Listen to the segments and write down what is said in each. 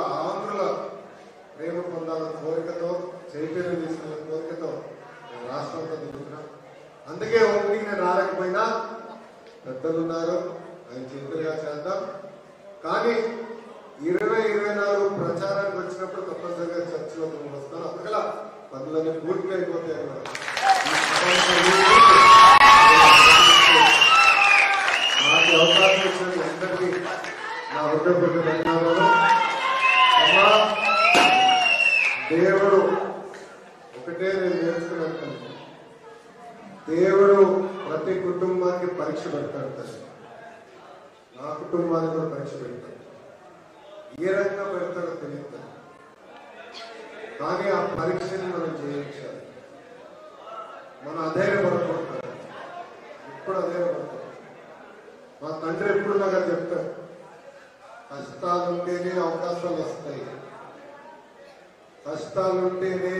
ఆంధ్రుల ప్రేమ పొందాలని కోరికతో చైతన్యం తీసుకునే కోరికతో నేను రాష్ట్రంతో తిరుగుతున్నాం అందుకే ఓపెనింగ్ నేను రాలేకపోయినా పెద్దలు ఉన్నారు ఆయన చేతులుగా చేద్దాం కానీ ఇరవై ఇరవై నాలుగు ప్రచారానికి వచ్చినప్పుడు తప్పనిసరిగా చర్చలో నేను వస్తాను అందుకలా పనులన్నీ పూర్తి అయిపోతాయి అన్నారు. ఈ సభలో నాకు అవకాశం ఇచ్చిన అందరికీ నా హృదయపూర్వక ధన్యవాదాలు అమ్మా దేవుడు ఒకటే నేను నేర్చుకున్నాను తల్లి. దేవుడు ప్రతి కుటుంబానికి పరీక్ష పెడతాడు తల్లి నా కుటుంబానికి కూడా పరీక్ష పెడతాడు ఏ రకంగా పెడతాడో తెలియదు తల్లి. కానీ ఆ పరీక్షని మనం జయించాలి మనం అధైర్యపడకూడదు ఇప్పుడు అధైర్యపడకూడదు మా తండ్రి ఎప్పుడు నాకు అది చెప్తారు కష్టాలు ఉంటేనే అవకాశాలు వస్తాయి కష్టాలు ఉంటేనే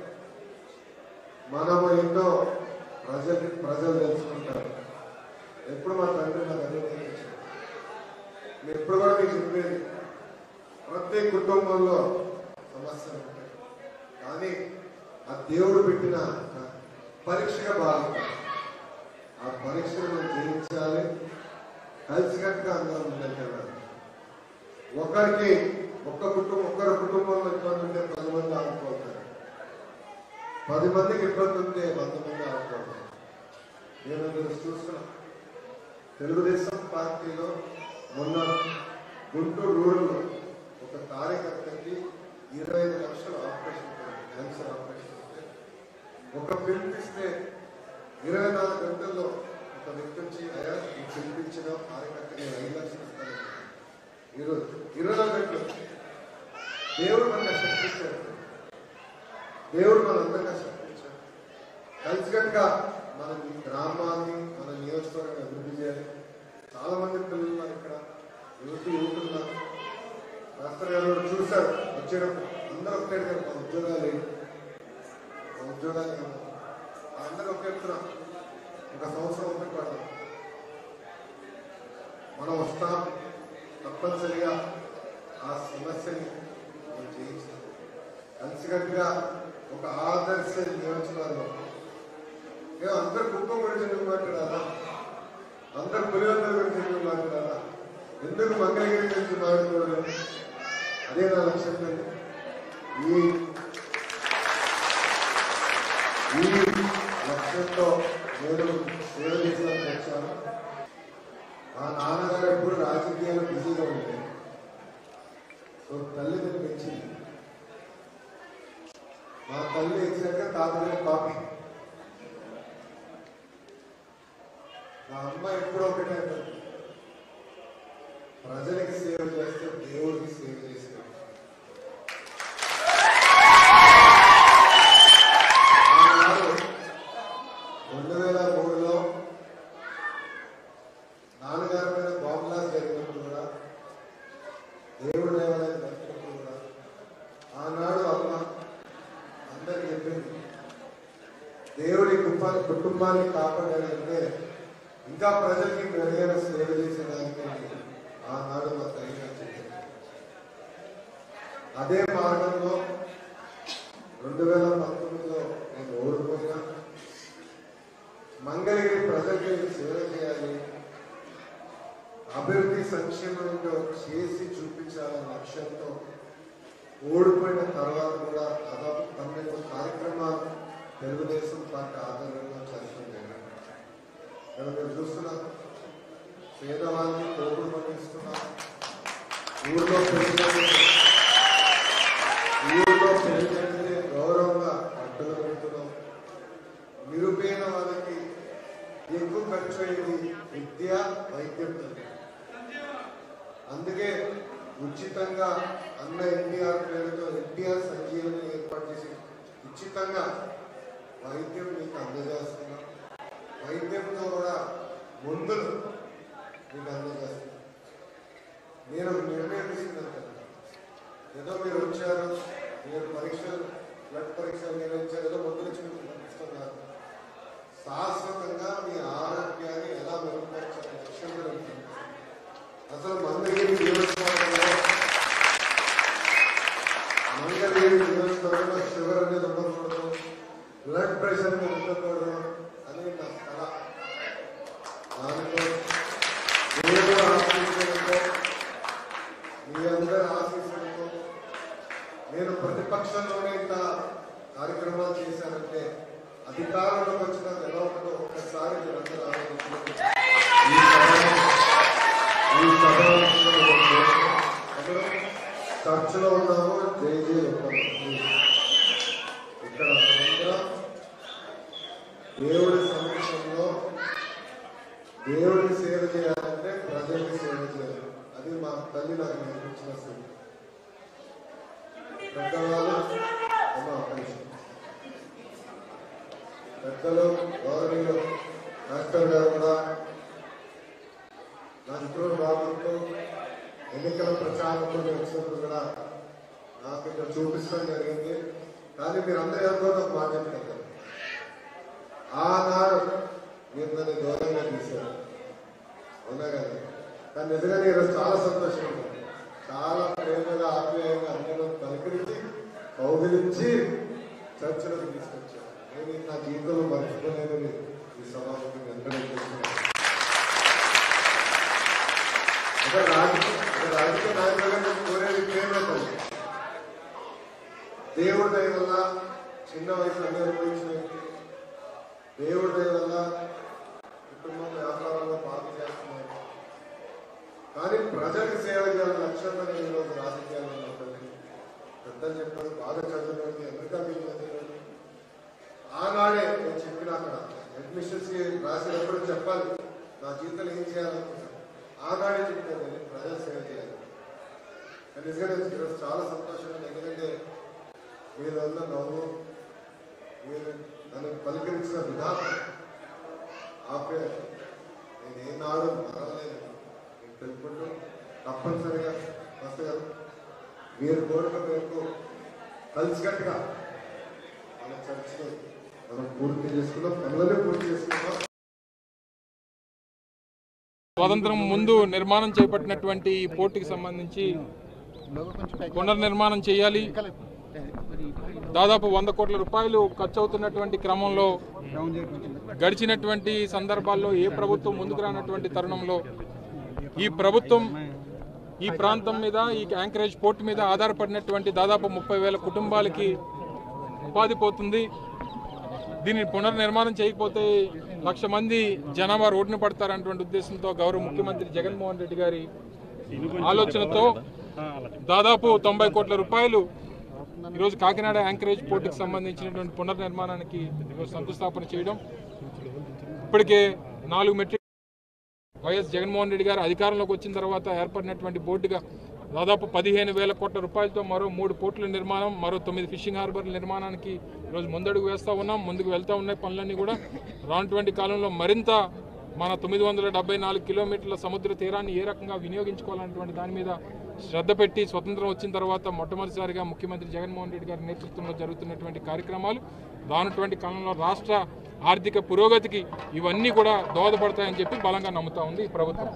మనము ఎన్నో ప్రజలు ప్రజలు తెలుసుకుంటారు ఎప్పుడు మా తండ్రి నాకు అదే నేర్పించారు నేను ఎప్పుడు కూడా మీకు చెప్పేది ప్రతి కుటుంబంలో సమస్యలు ఉంటాయి కానీ ఆ దేవుడు పెట్టిన పరీక్షగా భావిస్తాం ఆ పరీక్షను మనం జయించాలి కలిసికట్టుగా అందరం ముందుకెళ్ళాలి ఒకరికి ఒక్క కుటుంబం ఒక్కరి కుటుంబంలో ఇబ్బంది ఉంటే పది మంది ఆడుకోతారు పది మందికి ఇబ్బంది ఉంటే వంద మంది ఆడుకోతారు నేను మీరు చూస్తున్నా తెలుగుదేశం పార్టీలో మొన్న గుంటూరు రూరల్లో ఒక కార్యకర్తకి ఇరవై ఐదు లక్షలు ఆపరేషన్ క్యాన్సర్ ఆపరేషన్ ఉంటే ఒక పిలిపిస్తే ఇరవై నాలుగు గంటల్లో ఒక వ్యక్తి వచ్చి అయ్యా నీకు పిలిపించిన కార్యకర్తకి ఐదు లక్షలు ఇస్తాను ఈరోజు ఇరవై నాలుగు గంటలు దేవుడు మనకు శక్తి ఇచ్చాడు దేవుడు మనందరికీ శక్తి ఇచ్చాడు కలిసికట్టుగా మనం ఈ గ్రామాన్ని మన నియోజకవర్గాన్ని అభివృద్ధి చేయాలి చాలా మంది పిల్లలు ఉన్నారు ఇక్కడ యువతి యువకులు ఉన్నారు మాస్టర్ గారు కూడా చూశారు వచ్చేటప్పుడు అందరూ ఒకటే అడిగారు, మా ఉద్యోగాలు ఏంటి? మా ఉద్యోగాలు ఏమో అందరూ ఒకే చెప్తున్నాం ఒక సంవత్సరం ఒకటి పడదాం మనం వస్తాం తప్పనిసరిగా ఆ సమస్యని మనం జయించాం కలిసికట్టుగా ఒక ఆదర్శ నియోజకవర్గం ఏ అందరు కుటుంబం గురించి ఎందుకు మాట్లాడాలా అందరు పులివెందుల గురించి ఎందుకు మాట్లాడాలా ఎందుకు మంగళగిరి గురించి మాట్లాడకూడదు అదే నా లక్ష్యం అండి. ఈ ఈ లక్ష్యంతో నేను సేవ చేసేందుకు వచ్చాను మా నాన్నగారు ఎప్పుడు రాజకీయాలు బిజీగా ఉండేది సో తల్లిదండ్రులు పెంచింది మా తల్లి ఇచ్చాక తాతగారి పాపి మా అమ్మ ఎప్పుడో ఒకటే అంటుంది, ప్రజలకి సేవ చేస్తే దేవుడికి సేవ చేస్తే ఆనాడు రెండు వేల మూడులో నాన్నగారి మీద బాంబ్లాస్ జరిగినప్పుడు కూడా దేవుడు దేవాలయం జరిగినప్పుడు కూడా ఆనాడు అమ్మ అందరికి చెప్పింది దేవుడి కుటుంబాన్ని కుటుంబాన్ని కాపాడాలంటే ఇంకా ప్రజలకి మెరుగైన సేవ చేసేదానికి ఆనాడు మా తల్లి గారు చెప్పింది అదే మార్గంలో రెండు వేల పంతొమ్మిదిలో నేను ఓడిపోయినా మంగళగిరి ప్రజలకి సేవ చేయాలి అభివృద్ధి సంక్షేమంలో చేసి చూపించాలనే లక్ష్యంతో ఓడిపోయిన తర్వాత కూడా దాదాపు పన్నెండు కార్యక్రమాలు తెలుగుదేశం పార్టీ ఆధ్వర్యంలో చేస్తుంది ఇక్కడ మీరు చూస్తున్నారు పేదవాళ్ళని తోపుడు పండిస్తున్నారు ఊళ్ళో పెళ్లి ఊళ్ళో పెళ్లి జరిగితే గౌరవంగా అడ్డులు పెడుతున్నాం నిరుపేద వాళ్ళకి ఎక్కువ ఖర్చు అయ్యేది విద్య వైద్యం తల్లి. అందుకే ఉచితంగా అన్న ఎన్టీఆర్ పేరుతో ఎన్టీఆర్ సంజీవని ఏర్పాటు చేసి ఉచితంగా వైద్యం మీకు అందజేస్తున్నాం వైద్యంతో కూడా మందులు మీకు అందజేస్తున్నాం నేను ఒక నిర్ణయం తీసుకున్నాను కదా. ఏదో మీరు వచ్చారు మీరు పరీక్షలు బ్లడ్ పరీక్షలు నిర్వహించారు ఏదో మందులు ఇచ్చి మీకు పంపిస్తున్నారు శాశ్వతంగా మీ ఆరోగ్యాన్ని ఎలా మెరుగుపరచాలి లక్ష్యం కూడా ఉంటుంది అసలు మందగిరి నియోజకవర్గంలో ఈ నియోజకవర్గంలో షుగర్ అనేది ఉండకూడదు బ్లడ్ ప్రెషర్ అనేది ఉండకూడదు అని నా కళ దానిలో దేవుడు ఆశీస్సులతో మీ అందరి ఆశీస్సులతో నేను ప్రతిపక్షంలోనే ఇంత కార్యక్రమాలు చేశానంటే అధికారంలోకి వచ్చిన ఎలా ఉంటుందో ఒక్కసారి మీరందరూ ఆలోచించండి ఈ సభ ఈ సభ అందరూ చర్చలో ఉన్నాము జై జై ఉన్నాము ఇక్కడ అందరం దేవుడి సమక్షంలో దేవుడికి సేవ చేయాలంటే ప్రజలకు సేవ చేయాలి అది మా తల్లి నాకు నేర్పించిన సేవ పెద్దవాళ్ళు అమ్మ ఒక్క నిమిషం. పెద్దలు గౌరవీయులు మాస్టర్ గారు కూడా నా మిత్రుడు రాబోతూ ఎన్నికల ప్రచారంలో నేను వచ్చినప్పుడు కూడా నాకు ఇక్కడ చూపించడం జరిగింది కానీ మీరు అందరూ ఎవరికో ఒక మాట చెప్తారు ఆనాడు మీరు నన్ను దూరంగా తీశారు అవునా కదా కానీ నిజంగా ఈరోజు చాలా సంతోషంగా ఉంది చాలా ప్రేమగా ఆప్యాయంగా అందరూ పలకరించి కౌగిలించి చర్చలకు తీసుకొచ్చారు నేను ఇది నా జీవితంలో మర్చిపోలేదని ఈ సభాముఖంగా అందరూ చేస్తున్నాను ఒక రాజకీయ ఒక రాజకీయ నాయకులుగా నేను కోరేది ప్రేమే తల్లి దేవుడి దయ వల్ల చిన్న వయసు అన్ని అనుభవించిన వ్యక్తి దేవుడి దయ వల్ల కుటుంబం వ్యాపారంలో పార్టీ చేస్తున్నాను కానీ ప్రజలకు సేవ చేయాలని లక్ష్యంగా నేను ఈరోజు రాజకీయాల్లో ఉంటుంది పెద్దలు చెప్పారు బాగా చదివినోడిని అమెరికా మీకు చదివినోడిని ఆనాడే నేను చెప్పిన అక్కడ అడ్మిషన్స్ కి రాసినప్పుడు చెప్పాలి నా జీవితంలో ఏం చేయాలనుకుంటున్నాను ఆనాడే చెప్పాను నేను ప్రజలు సేవ చేయాలి కానీ నిజంగా నేను ఈరోజు చాలా సంతోషంగా ఉంది. ఎందుకంటే మీరు వల్ల నవ్వు మీరు నన్ను పలికరించిన విధానం ఆపే నేను ఏనాడు మరలేదు నేను తెలుపుకుంటూ తప్పనిసరిగా మస్తు గారు మీరు కోరిక మేరకు కలిసికట్టుగా మన చర్చలో మనం పూర్తి చేసుకున్నాం పనులనే పూర్తి చేసుకున్నాం స్వాతంత్రం ముందు నిర్మాణం చేపట్టినటువంటి ఈ పోర్టుకి సంబంధించి పునర్నిర్మాణం చేయాలి దాదాపు వంద కోట్ల రూపాయలు ఖర్చు అవుతున్నటువంటి క్రమంలో గడిచినటువంటి సందర్భాల్లో ఏ ప్రభుత్వం ముందుకు రానటువంటి తరుణంలో ఈ ప్రభుత్వం ఈ ప్రాంతం మీద ఈ యాంకరేజ్ పోర్ట్ మీద ఆధారపడినటువంటి దాదాపు ముప్పై వేల కుటుంబాలకి ఉపాధి పోతుంది దీన్ని పునర్నిర్మాణం చేయకపోతే లక్ష మంది జనాభా రోడ్డున పడతారన్నటువంటి ఉద్దేశంతో గౌరవ ముఖ్యమంత్రి జగన్మోహన్ రెడ్డి గారి ఆలోచనతో దాదాపు తొంభై కోట్ల రూపాయలు ఈరోజు కాకినాడ యాంకరేజ్ పోర్టుకి సంబంధించినటువంటి పునర్నిర్మాణానికి ఈరోజు శంకుస్థాపన చేయడం ఇప్పటికే నాలుగు మెట్రిక్ వైఎస్ జగన్మోహన్ రెడ్డి గారు అధికారంలోకి వచ్చిన తర్వాత ఏర్పడినటువంటి బోర్డుగా దాదాపు పదిహేను వేల కోట్ల రూపాయలతో మరో మూడు పోర్టుల నిర్మాణం మరో తొమ్మిది ఫిషింగ్ హార్బర్ల నిర్మాణానికి ఈరోజు ముందడుగు వేస్తూ ఉన్నాం ముందుకు వెళ్తూ ఉన్నాయి పనులన్నీ కూడా రానటువంటి కాలంలో మరింత మన తొమ్మిది వందల డెబ్బై నాలుగు కిలోమీటర్ల సముద్ర తీరాన్ని ఏ రకంగా వినియోగించుకోవాలన్నటువంటి దాని మీద శ్రద్ధ పెట్టి స్వతంత్రం వచ్చిన తర్వాత మొట్టమొదటిసారిగా ముఖ్యమంత్రి జగన్మోహన్ రెడ్డి గారి నేతృత్వంలో జరుగుతున్నటువంటి కార్యక్రమాలు రానటువంటి కాలంలో రాష్ట్ర ఆర్థిక పురోగతికి ఇవన్నీ కూడా దోహదపడతాయని చెప్పి బలంగా నమ్ముతా ఉంది ఈ ప్రభుత్వం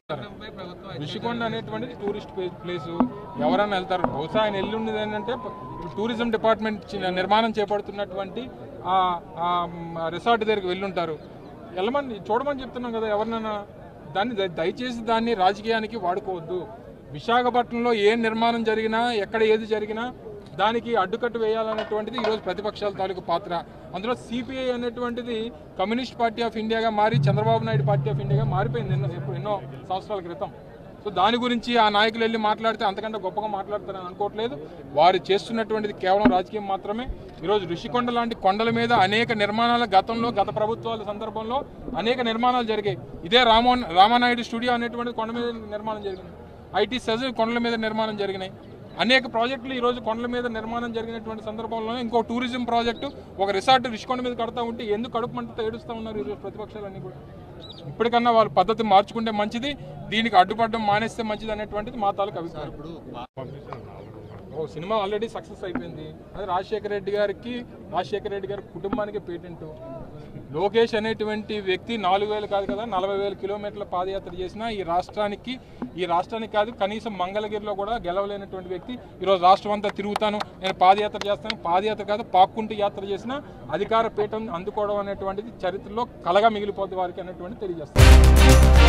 ఋషికొండ అనేటువంటిది టూరిస్ట్ ప్లే- ప్లేస్ ఎవరైనా వెళ్తారు బహుశా ఆయన ఎల్లు ఉండేది ఏంటంటే టూరిజం డిపార్ట్మెంట్ చి- నిర్మాణం చేపడుతున్నటువంటి ఆ ఆ, మ్, ఆ రిసార్ట్ దగ్గరికి వెళ్ళుంటారు వెళ్ళమని చూడమని చెప్తున్నాం కదా ఎవరినైనా దాన్ని దయ- దయచేసి దాన్ని రాజకీయానికి వాడుకోవద్దు విశాఖపట్నంలో ఏ నిర్మాణం జరిగినా ఎక్కడ ఏది జరిగినా దానికి అడ్డుకట్టు వేయాలనేటువంటిది ఈరోజు ప్రతిపక్షాల తాలూకు పాత్ర అందులో సిపిఐ అనేటువంటిది కమ్యూనిస్ట్ పార్టీ ఆఫ్ ఇండియాగా మారి చంద్రబాబు నాయుడు పార్టీ ఆఫ్ ఇండియాగా మారిపోయింది ఎన్నో ఎప్పుడు ఎన్నో సంవత్సరాల క్రితం సో దాని గురించి ఆ నాయకులు వెళ్ళి మాట్లాడితే అంతకంటే గొప్పగా మాట్లాడతారని అనుకోవట్లేదు వారు చేస్తున్నటువంటిది కేవలం రాజకీయం మాత్రమే ఈరోజు ఋషికొండ లాంటి కొండల మీద అనేక నిర్మాణాల గతంలో గత ప్రభుత్వాల సందర్భంలో అనేక నిర్మాణాలు జరిగాయి ఇదే రామోహన్ రామానాయుడు స్టూడియో అనేటువంటిది కొండ మీద నిర్మాణం జరిగింది ఐటీ సెజ్ కొండల మీద నిర్మాణం జరిగినాయి అనేక ప్రాజెక్టులు ఈ రోజు కొండల మీద నిర్మాణం జరిగినటువంటి సందర్భంలో ఇంకో టూరిజం ప్రాజెక్టు ఒక రిసార్ట్ రిషికొండ మీద కడతా ఉంటే ఎందుకు కడుపు మంటతో ఏడుస్తూ ఉన్నారు ఈరోజు ప్రతిపక్షాలన్నీ కూడా ఇప్పటికన్నా వాళ్ళ పద్ధతి మార్చుకుంటే మంచిది దీనికి అడ్డుపడడం మానేస్తే మంచిది అనేటువంటిది మా తాలూకు అభిప్రాయం ఓ సినిమా ఆల్రెడీ సక్సెస్ అయిపోయింది అది రాజశేఖర రెడ్డి గారికి రాజశేఖర రెడ్డి గారి కుటుంబానికి పేటెంట్ లోకేష్ అనేటువంటి వ్యక్తి నాలుగు వేలు కాదు కదా నలభై వేల కిలోమీటర్ల పాదయాత్ర చేసిన ఈ రాష్ట్రానికి ఈ రాష్ట్రానికి కాదు కనీసం మంగళగిరిలో కూడా గెలవలేనటువంటి వ్యక్తి ఈరోజు రాష్ట్రం అంతా తిరుగుతాను నేను పాదయాత్ర చేస్తాను పాదయాత్ర కాదు పాక్కుంటూ యాత్ర చేసిన అధికార పీఠం అందుకోవడం అనేటువంటిది చరిత్రలో కలగా మిగిలిపోద్ది వారికి అనేటువంటి తెలియజేస్తాను